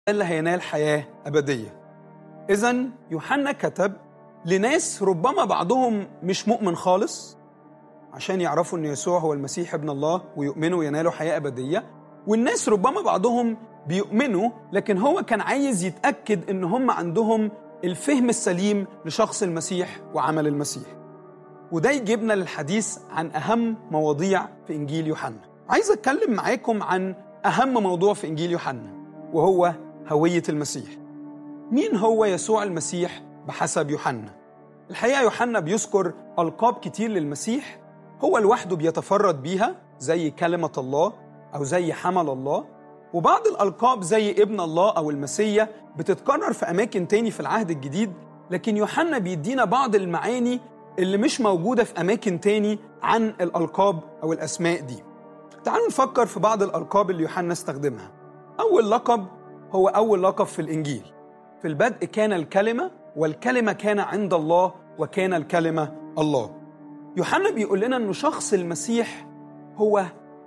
اللي هينال حياة أبدية إذا يوحنا كتب لناس ربما بعضهم مش مؤمن خالص عشان يعرفوا ان يسوع هو المسيح ابن الله ويؤمنوا وينالوا حياه ابديه والناس ربما بعضهم بيؤمنوا لكن هو كان عايز يتاكد ان هم عندهم الفهم السليم لشخص المسيح وعمل المسيح وده يجيبنا للحديث عن اهم مواضيع في انجيل يوحنا عايز اتكلم معاكم عن اهم موضوع في انجيل يوحنا وهو هويه المسيح مين هو يسوع المسيح بحسب يوحنا الحقيقه يوحنا بيذكر القاب كتير للمسيح هو لوحده بيتفرد بيها زي كلمة الله أو زي حمل الله وبعض الألقاب زي ابن الله أو المسيا بتتكرر في أماكن تاني في العهد الجديد لكن يوحنا بيدينا بعض المعاني اللي مش موجودة في أماكن تاني عن الألقاب أو الأسماء دي تعالوا نفكر في بعض الألقاب اللي يوحنا استخدمها أول لقب هو أول لقب في الإنجيل في البدء كان الكلمة والكلمة كان عند الله وكان الكلمة الله يوحنا بيقول لنا انه شخص المسيح هو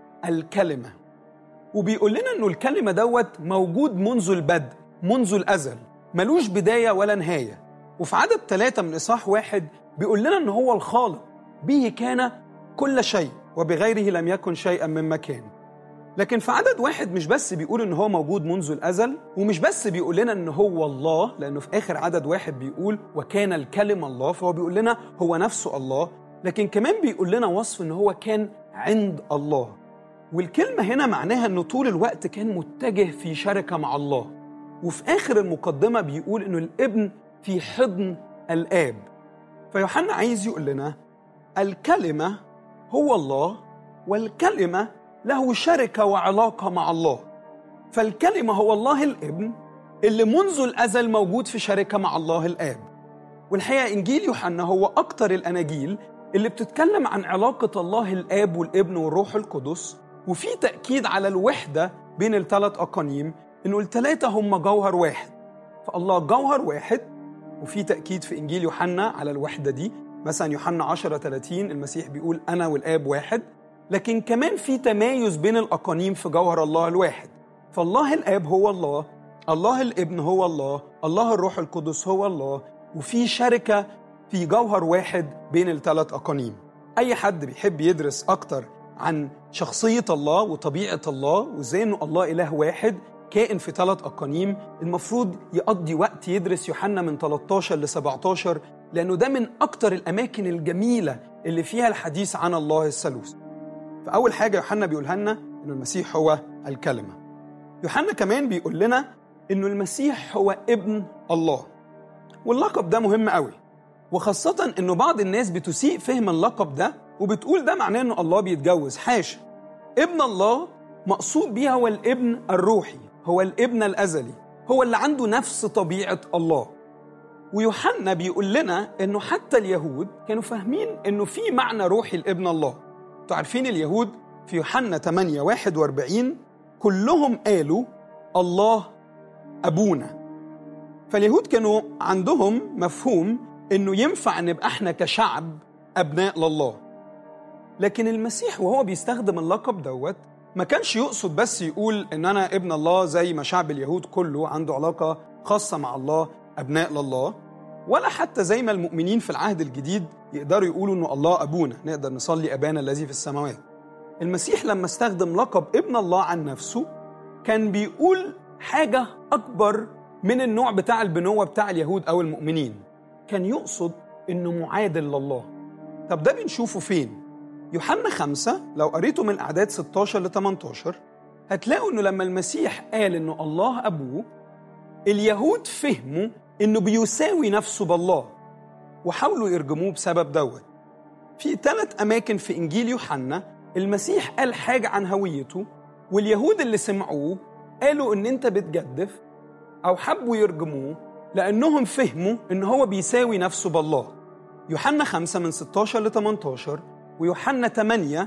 الكلمه وبيقول لنا انه الكلمه دوت موجود منذ البدء منذ الازل ملوش بدايه ولا نهايه وفي عدد ثلاثة من إصحاح واحد بيقول لنا إن هو الخالق به كان كل شيء وبغيره لم يكن شيئا مما كان لكن في عدد واحد مش بس بيقول إن هو موجود منذ الأزل ومش بس بيقول لنا إن هو الله لأنه في آخر عدد واحد بيقول وكان الكلمة الله فهو بيقول لنا هو نفسه الله لكن كمان بيقول لنا وصف ان هو كان عند الله والكلمة هنا معناها انه طول الوقت كان متجه في شركة مع الله وفي آخر المقدمة بيقول انه الابن في حضن الآب فيوحنا عايز يقول لنا الكلمة هو الله والكلمة له شركة وعلاقة مع الله فالكلمة هو الله الابن اللي منذ الأزل موجود في شركة مع الله الآب والحقيقة إنجيل يوحنا هو أكتر الأناجيل اللي بتتكلم عن علاقة الله الآب والابن والروح القدس وفي تأكيد على الوحدة بين الثلاث أقانيم إنه الثلاثة هم جوهر واحد فالله جوهر واحد وفي تأكيد في إنجيل يوحنا على الوحدة دي مثلا يوحنا 10 30 المسيح بيقول أنا والآب واحد لكن كمان في تمايز بين الأقانيم في جوهر الله الواحد فالله الآب هو الله الله الابن هو الله الله الروح القدس هو الله وفي شركة في جوهر واحد بين الثلاث أقانيم أي حد بيحب يدرس أكتر عن شخصية الله وطبيعة الله وإزاي إنه الله إله واحد كائن في ثلاث أقانيم المفروض يقضي وقت يدرس يوحنا من 13 ل 17 لأنه ده من أكتر الأماكن الجميلة اللي فيها الحديث عن الله الثالوث فأول حاجة يوحنا بيقولها لنا إنه المسيح هو الكلمة يوحنا كمان بيقول لنا إنه المسيح هو ابن الله واللقب ده مهم قوي وخاصة إنه بعض الناس بتسيء فهم اللقب ده وبتقول ده معناه إنه الله بيتجوز حاشا ابن الله مقصود بيه هو الابن الروحي هو الابن الأزلي هو اللي عنده نفس طبيعة الله ويوحنا بيقول لنا إنه حتى اليهود كانوا فاهمين إنه في معنى روحي لابن الله انتوا عارفين اليهود في يوحنا 8 41 كلهم قالوا الله أبونا فاليهود كانوا عندهم مفهوم انه ينفع نبقى احنا كشعب ابناء لله لكن المسيح وهو بيستخدم اللقب دوت ما كانش يقصد بس يقول ان انا ابن الله زي ما شعب اليهود كله عنده علاقه خاصه مع الله ابناء لله ولا حتى زي ما المؤمنين في العهد الجديد يقدروا يقولوا انه الله ابونا نقدر نصلي ابانا الذي في السماوات المسيح لما استخدم لقب ابن الله عن نفسه كان بيقول حاجه اكبر من النوع بتاع البنوه بتاع اليهود او المؤمنين كان يقصد انه معادل لله طب ده بنشوفه فين يوحنا خمسة لو قريته من الأعداد 16 ل 18 هتلاقوا إنه لما المسيح قال إنه الله أبوه اليهود فهموا إنه بيساوي نفسه بالله وحاولوا يرجموه بسبب دوت في ثلاث أماكن في إنجيل يوحنا المسيح قال حاجة عن هويته واليهود اللي سمعوه قالوا إن أنت بتجدف أو حبوا يرجموه لأنهم فهموا إن هو بيساوي نفسه بالله يوحنا 5 من 16 ل 18 ويوحنا 8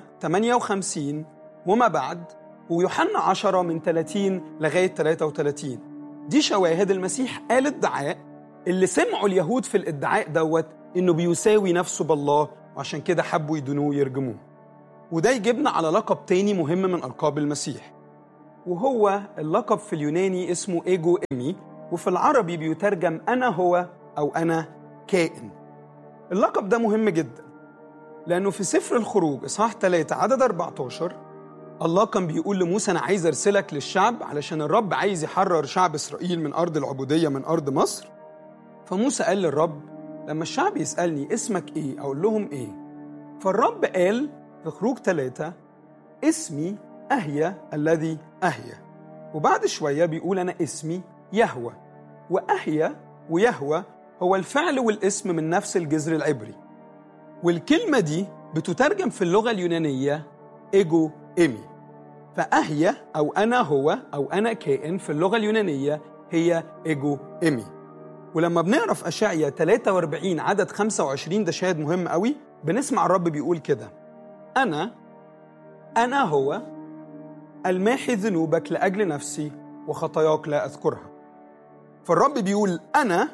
58 وما بعد ويوحنا 10 من 30 لغاية 33 دي شواهد المسيح قال ادعاء اللي سمعوا اليهود في الادعاء دوت انه بيساوي نفسه بالله وعشان كده حبوا يدنوه ويرجموه وده يجيبنا على لقب تاني مهم من ألقاب المسيح وهو اللقب في اليوناني اسمه ايجو ايمي وفي العربي بيترجم انا هو او انا كائن اللقب ده مهم جدا لانه في سفر الخروج اصحاح 3 عدد 14 الله كان بيقول لموسى انا عايز ارسلك للشعب علشان الرب عايز يحرر شعب اسرائيل من ارض العبوديه من ارض مصر فموسى قال للرب لما الشعب يسالني اسمك ايه اقول لهم ايه فالرب قال في خروج ثلاثة اسمي أهيا الذي أهيا وبعد شوية بيقول أنا اسمي يهوى وأهيا ويهوى هو الفعل والاسم من نفس الجذر العبري والكلمة دي بتترجم في اللغة اليونانية إيجو إيمي فأهيا أو أنا هو أو أنا كائن في اللغة اليونانية هي إيجو إيمي ولما بنقرا في أشعيا 43 عدد 25 ده شاهد مهم قوي بنسمع الرب بيقول كده أنا أنا هو الماحي ذنوبك لأجل نفسي وخطاياك لا أذكرها فالرب بيقول أنا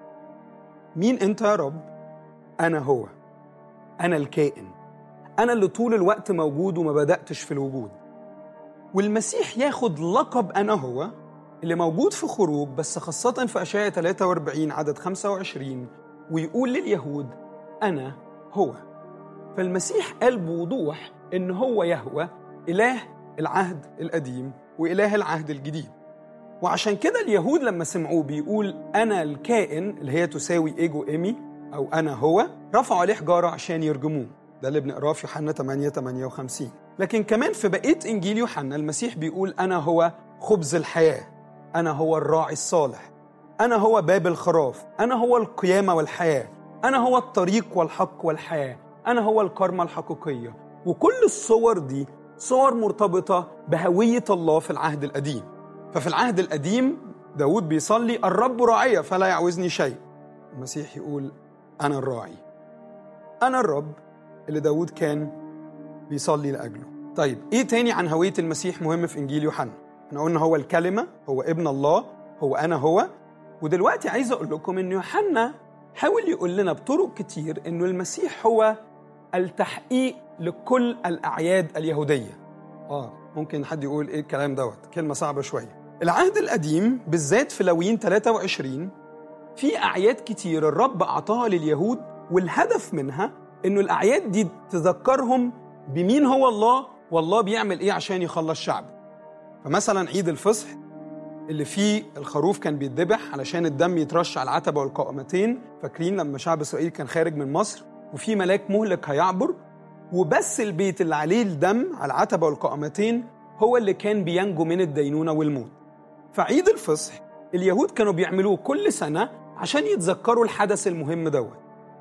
مين أنت يا رب؟ أنا هو أنا الكائن أنا اللي طول الوقت موجود وما بدأتش في الوجود والمسيح ياخد لقب أنا هو اللي موجود في خروج بس خاصة في أشعياء 43 عدد 25 ويقول لليهود أنا هو فالمسيح قال بوضوح إن هو يهوى إله العهد القديم وإله العهد الجديد وعشان كده اليهود لما سمعوه بيقول أنا الكائن اللي هي تساوي إيجو إيمي أو أنا هو رفعوا عليه حجارة عشان يرجموه ده اللي بنقراه في يوحنا 8 58 لكن كمان في بقية إنجيل يوحنا المسيح بيقول أنا هو خبز الحياة أنا هو الراعي الصالح أنا هو باب الخراف أنا هو القيامة والحياة أنا هو الطريق والحق والحياة أنا هو الكرمة الحقيقية وكل الصور دي صور مرتبطة بهوية الله في العهد القديم ففي العهد القديم داود بيصلي الرب راعية فلا يعوزني شيء المسيح يقول أنا الراعي أنا الرب اللي داود كان بيصلي لأجله طيب إيه تاني عن هوية المسيح مهم في إنجيل يوحنا احنا قلنا هو الكلمة هو ابن الله هو أنا هو ودلوقتي عايز أقول لكم إن يوحنا حاول يقول لنا بطرق كتير إنه المسيح هو التحقيق لكل الأعياد اليهودية آه ممكن حد يقول إيه الكلام دوت كلمة صعبة شوية العهد القديم بالذات في لويين 23 في أعياد كتير الرب أعطاها لليهود والهدف منها إنه الأعياد دي تذكرهم بمين هو الله والله بيعمل إيه عشان يخلص شعبه فمثلا عيد الفصح اللي فيه الخروف كان بيتذبح علشان الدم يترش على العتبة والقائمتين فاكرين لما شعب إسرائيل كان خارج من مصر وفي ملاك مهلك هيعبر وبس البيت اللي عليه الدم على العتبة والقائمتين هو اللي كان بينجو من الدينونة والموت فعيد الفصح اليهود كانوا بيعملوه كل سنة عشان يتذكروا الحدث المهم دوت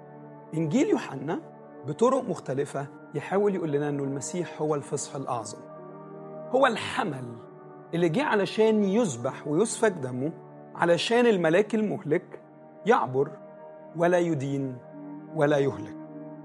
إنجيل يوحنا بطرق مختلفة يحاول يقول لنا أنه المسيح هو الفصح الأعظم هو الحمل اللي جه علشان يذبح ويسفك دمه علشان الملاك المهلك يعبر ولا يدين ولا يهلك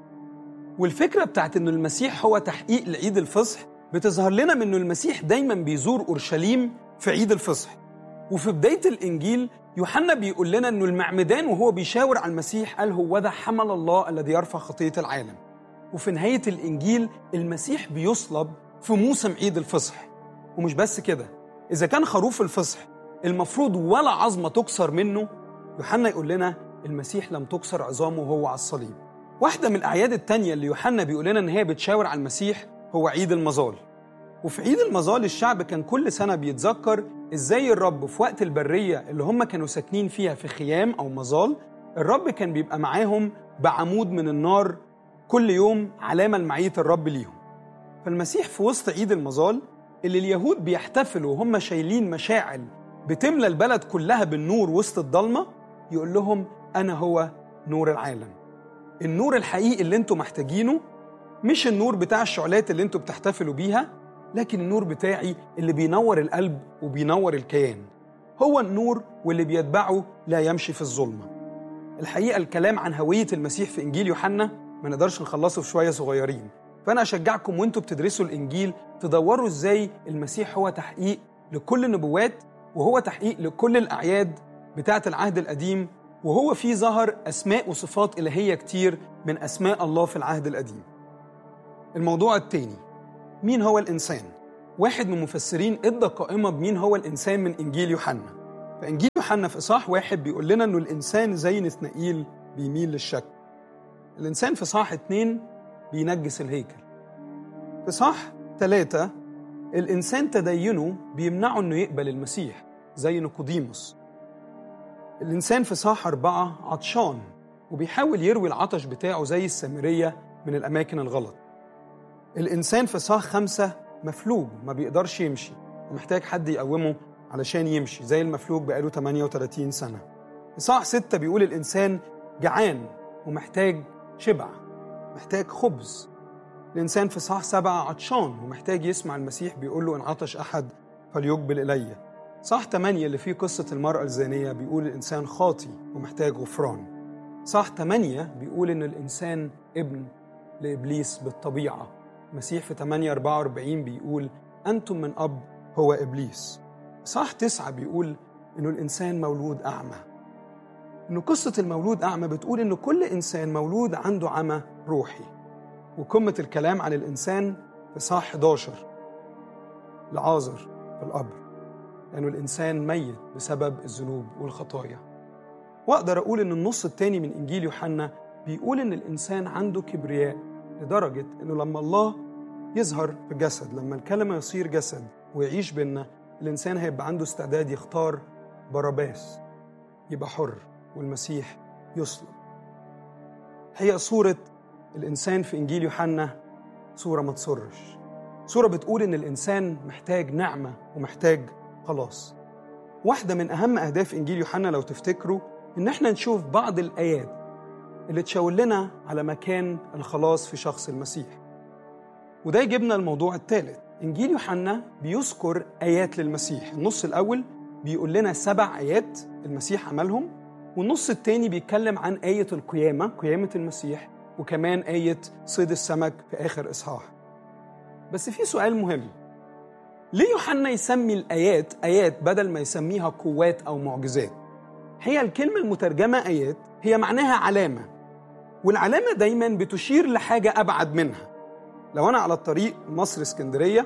والفكرة بتاعت أنه المسيح هو تحقيق لعيد الفصح بتظهر لنا من أنه المسيح دايما بيزور أورشليم في عيد الفصح وفي بداية الإنجيل يوحنا بيقول لنا أنه المعمدان وهو بيشاور على المسيح قال هو ده حمل الله الذي يرفع خطية العالم وفي نهاية الإنجيل المسيح بيصلب في موسم عيد الفصح ومش بس كده إذا كان خروف الفصح المفروض ولا عظمة تكسر منه يوحنا يقول لنا المسيح لم تكسر عظامه وهو على الصليب واحدة من الأعياد التانية اللي يوحنا بيقول لنا إن هي بتشاور على المسيح هو عيد المظال وفي عيد المظال الشعب كان كل سنة بيتذكر إزاي الرب في وقت البرية اللي هم كانوا ساكنين فيها في خيام أو مظال الرب كان بيبقى معاهم بعمود من النار كل يوم علامة لمعية الرب ليهم فالمسيح في وسط عيد المظال اللي اليهود بيحتفلوا وهم شايلين مشاعل بتملى البلد كلها بالنور وسط الضلمة يقول لهم أنا هو نور العالم النور الحقيقي اللي انتوا محتاجينه مش النور بتاع الشعلات اللي انتوا بتحتفلوا بيها لكن النور بتاعي اللي بينور القلب وبينور الكيان هو النور واللي بيتبعه لا يمشي في الظلمة الحقيقة الكلام عن هوية المسيح في إنجيل يوحنا ما نقدرش نخلصه في شوية صغيرين فأنا أشجعكم وانتوا بتدرسوا الإنجيل تدوروا إزاي المسيح هو تحقيق لكل النبوات وهو تحقيق لكل الأعياد بتاعة العهد القديم وهو فيه ظهر أسماء وصفات إلهية كتير من أسماء الله في العهد القديم الموضوع التاني مين هو الإنسان؟ واحد من المفسرين ادى قائمة بمين هو الإنسان من إنجيل يوحنا فإنجيل يوحنا في إصحاح واحد بيقول لنا إنه الإنسان زي نثنائيل بيميل للشك الإنسان في صح اتنين بينجس الهيكل في صح ثلاثة الإنسان تدينه بيمنعه إنه يقبل المسيح زي نيقوديموس الإنسان في صح أربعة عطشان وبيحاول يروي العطش بتاعه زي السامرية من الأماكن الغلط الإنسان في صح خمسة مفلوج ما بيقدرش يمشي ومحتاج حد يقومه علشان يمشي زي المفلوج بقاله 38 سنة في صح ستة بيقول الإنسان جعان ومحتاج شبع محتاج خبز الإنسان في صح سبعة عطشان ومحتاج يسمع المسيح بيقول له إن عطش أحد فليقبل إلي صح ثمانية اللي فيه قصة المرأة الزانية بيقول الإنسان خاطي ومحتاج غفران صح ثمانية بيقول إن الإنسان ابن لإبليس بالطبيعة المسيح في 8 44 بيقول أنتم من أب هو إبليس صح تسعة بيقول إنه الإنسان مولود أعمى إنه قصة المولود أعمى بتقول إنه كل إنسان مولود عنده عمى روحي وقمة الكلام عن الإنسان في صح 11 لعازر في القبر لأنه الإنسان ميت بسبب الذنوب والخطايا وأقدر أقول إن النص التاني من إنجيل يوحنا بيقول إن الإنسان عنده كبرياء لدرجة إنه لما الله يظهر في جسد لما الكلمة يصير جسد ويعيش بينا الإنسان هيبقى عنده استعداد يختار باراباس يبقى حر والمسيح يصلب هي صورة الإنسان في إنجيل يوحنا صورة ما تسرش صورة بتقول إن الإنسان محتاج نعمة ومحتاج خلاص واحدة من أهم أهداف إنجيل يوحنا لو تفتكروا إن إحنا نشوف بعض الآيات اللي تشاور لنا على مكان الخلاص في شخص المسيح وده يجيبنا الموضوع الثالث إنجيل يوحنا بيذكر آيات للمسيح النص الأول بيقول لنا سبع آيات المسيح عملهم والنص الثاني بيتكلم عن آية القيامة قيامة المسيح وكمان آية صيد السمك في آخر إصحاح بس في سؤال مهم ليه يوحنا يسمي الآيات آيات بدل ما يسميها قوات أو معجزات هي الكلمة المترجمة آيات هي معناها علامة والعلامة دايما بتشير لحاجة أبعد منها لو أنا على الطريق مصر اسكندرية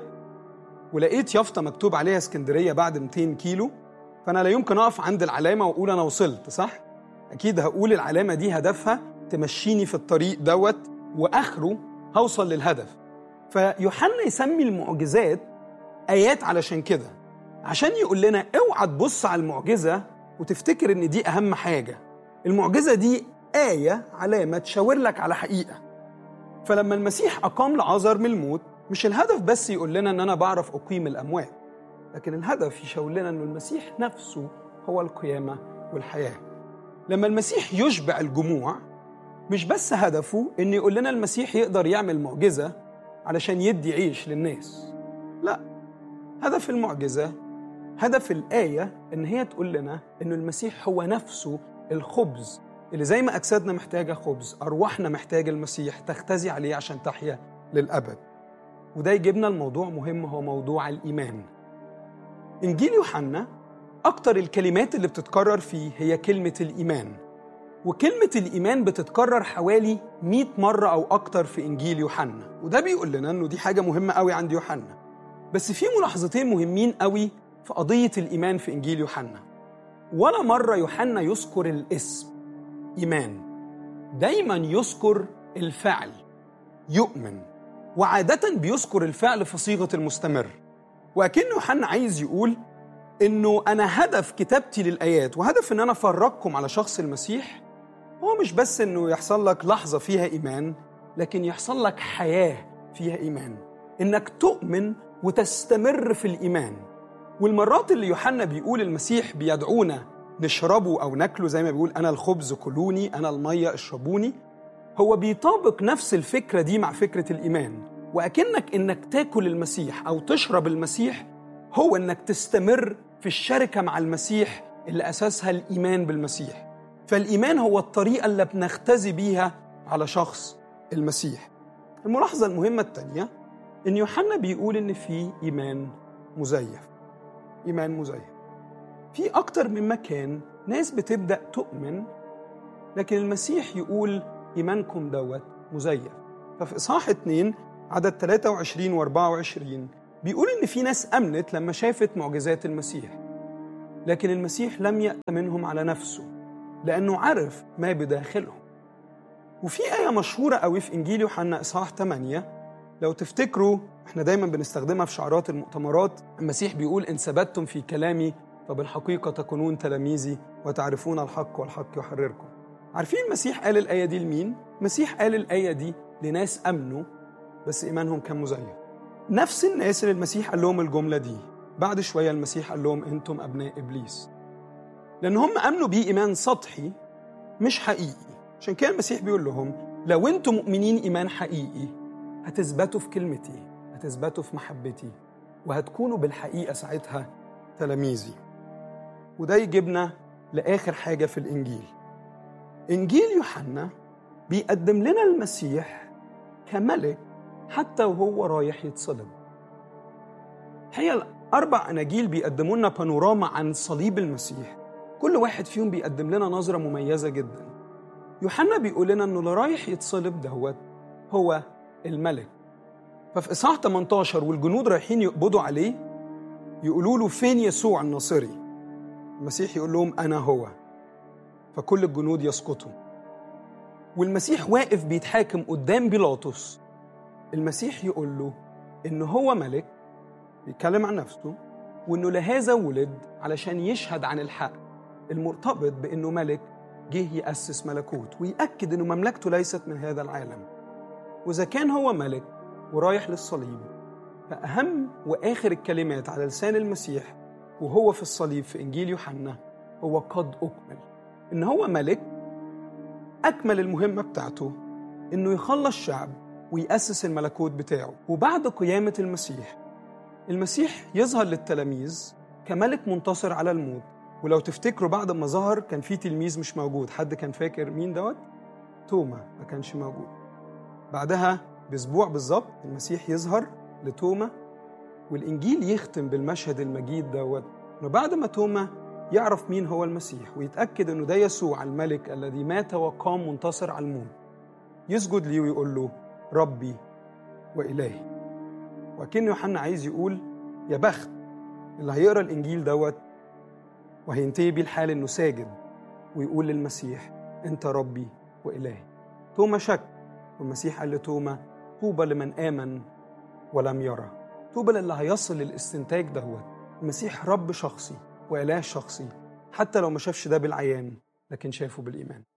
ولقيت يافطة مكتوب عليها اسكندرية بعد 200 كيلو فأنا لا يمكن أقف عند العلامة وأقول أنا وصلت صح؟ أكيد هقول العلامة دي هدفها تمشيني في الطريق دوت وآخره هوصل للهدف فيوحنا يسمي المعجزات آيات علشان كده عشان يقول لنا اوعى تبص على المعجزة وتفتكر إن دي أهم حاجة المعجزة دي آية علامة تشاور لك على حقيقة فلما المسيح أقام لعازر من الموت مش الهدف بس يقول لنا إن أنا بعرف أقيم الأموات لكن الهدف يشاور لنا إنه المسيح نفسه هو القيامة والحياة لما المسيح يشبع الجموع مش بس هدفه إن يقول لنا المسيح يقدر يعمل معجزة علشان يدي عيش للناس لا هدف المعجزة هدف الآية إن هي تقول لنا إن المسيح هو نفسه الخبز اللي زي ما أجسادنا محتاجة خبز أرواحنا محتاجة المسيح تختزي عليه عشان تحيا للأبد وده يجيبنا الموضوع مهم هو موضوع الإيمان إنجيل يوحنا أكتر الكلمات اللي بتتكرر فيه هي كلمة الإيمان وكلمة الإيمان بتتكرر حوالي 100 مرة أو أكتر في إنجيل يوحنا وده بيقول لنا إنه دي حاجة مهمة قوي عند يوحنا بس في ملاحظتين مهمين قوي في قضية الإيمان في إنجيل يوحنا ولا مرة يوحنا يذكر الاسم إيمان دايما يذكر الفعل يؤمن وعادة بيذكر الفعل في صيغة المستمر وأكن يوحنا عايز يقول إنه أنا هدف كتابتي للآيات وهدف إن أنا أفرجكم على شخص المسيح هو مش بس إنه يحصل لك لحظة فيها إيمان لكن يحصل لك حياة فيها إيمان إنك تؤمن وتستمر في الإيمان والمرات اللي يوحنا بيقول المسيح بيدعونا نشربه أو ناكله زي ما بيقول أنا الخبز كلوني أنا المية اشربوني هو بيطابق نفس الفكرة دي مع فكرة الإيمان وأكنك إنك تاكل المسيح أو تشرب المسيح هو إنك تستمر في الشركة مع المسيح اللي أساسها الإيمان بالمسيح فالإيمان هو الطريقة اللي بنختزي بيها على شخص المسيح الملاحظة المهمة الثانية إن يوحنا بيقول إن في إيمان مزيف إيمان مزيف في أكتر من مكان ناس بتبدأ تؤمن لكن المسيح يقول إيمانكم دوت مزيف ففي إصحاح 2 عدد 23 و 24 بيقول إن في ناس أمنت لما شافت معجزات المسيح لكن المسيح لم يأت منهم على نفسه لأنه عرف ما بداخلهم وفي آية مشهورة قوي في إنجيل يوحنا إصحاح 8 لو تفتكروا احنا دايما بنستخدمها في شعارات المؤتمرات المسيح بيقول إن ثبتتم في كلامي فبالحقيقة تكونون تلاميذي وتعرفون الحق والحق يحرركم عارفين المسيح قال الآية دي لمين؟ المسيح قال الآية دي لناس أمنوا بس إيمانهم كان مزيف نفس الناس اللي المسيح قال لهم الجملة دي بعد شوية المسيح قال لهم أنتم أبناء إبليس لأن هم أمنوا بيه إيمان سطحي مش حقيقي عشان كده المسيح بيقول لهم لو أنتم مؤمنين إيمان حقيقي هتثبتوا في كلمتي هتثبتوا في محبتي وهتكونوا بالحقيقة ساعتها تلاميذي وده يجيبنا لآخر حاجة في الإنجيل إنجيل يوحنا بيقدم لنا المسيح كملك حتى وهو رايح يتصلب هي الأربع أناجيل بيقدموا لنا بانوراما عن صليب المسيح كل واحد فيهم بيقدم لنا نظرة مميزة جدا يوحنا بيقول لنا إنه اللي رايح يتصلب دوت هو الملك ففي إصحاح 18 والجنود رايحين يقبضوا عليه يقولوا له فين يسوع الناصري المسيح يقول لهم أنا هو فكل الجنود يسقطوا والمسيح واقف بيتحاكم قدام بيلاطس المسيح يقول له إن هو ملك بيتكلم عن نفسه وإنه لهذا ولد علشان يشهد عن الحق المرتبط بإنه ملك جه يأسس ملكوت ويأكد إنه مملكته ليست من هذا العالم وإذا كان هو ملك ورايح للصليب فأهم وآخر الكلمات على لسان المسيح وهو في الصليب في إنجيل يوحنا هو قد أكمل إن هو ملك أكمل المهمة بتاعته إنه يخلص شعب ويأسس الملكوت بتاعه وبعد قيامة المسيح المسيح يظهر للتلاميذ كملك منتصر على الموت ولو تفتكروا بعد ما ظهر كان في تلميذ مش موجود حد كان فاكر مين دوت توما ما كانش موجود بعدها باسبوع بالظبط المسيح يظهر لتوما والانجيل يختم بالمشهد المجيد دوت انه بعد ما توما يعرف مين هو المسيح ويتاكد انه ده يسوع الملك الذي مات وقام منتصر على الموت يسجد ليه ويقول له ربي والهي وكأن يوحنا عايز يقول يا بخت اللي هيقرا الانجيل دوت وهينتهي بيه الحال انه ساجد ويقول للمسيح انت ربي والهي توما شك والمسيح قال لتوما طوبى لمن امن ولم يرى طوبى للي هيصل للاستنتاج دهوت المسيح رب شخصي واله شخصي حتى لو ما شافش ده بالعيان لكن شافه بالايمان